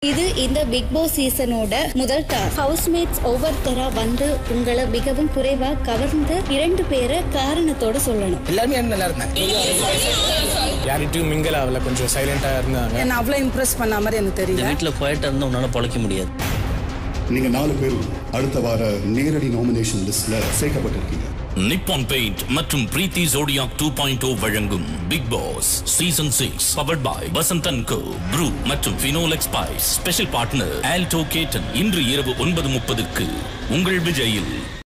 இது இந்த big pass சீசனோட முதல் டாஸ்க் ஹவுஸ்மேட்ஸ் ஒவ்வொருத்தரா வந்து உங்களை மிகவும் குறைவா கவர்ந்த இரண்டு பேரை காரணத்தோட சொல்லணும் எல்லாருமே நல்லா இருந்தாங்க யார்கிட்டயும் மிங்கல் ஆகல கொஞ்சம் சைலண்டா இருந்தாங்க என்ன அவ்வளோ இம்ப்ரெஸ் பண்ண மாதிரி எனக்கு இந்த தெரியல வீட்டில் குவாய்ட்டாக இருந்தால் உன்னால் பொழைக்க முடியாது நீங்க நாலு பேரும் அடுத்த வார நேரடி நாமினேஷன் லிஸ்ட்ல சேர்க்கப்பட்டிருக்கீங்க நிப்பான் பெயிண்ட் மற்றும் பிரீத்தி ஜோடியாக் டூ பாயிண்ட் வழங்கும் Bigg Boss season six powered by Vasanth and co Bru மற்றும் பினோலெக்ஸ் ஸ்பைஸ் ஸ்பெஷல் பார்ட்னர் ஆல்டோ கேட்டன் இன்று இரவு ஒன்பது முப்பதுக்கு உங்கள் விஜயில்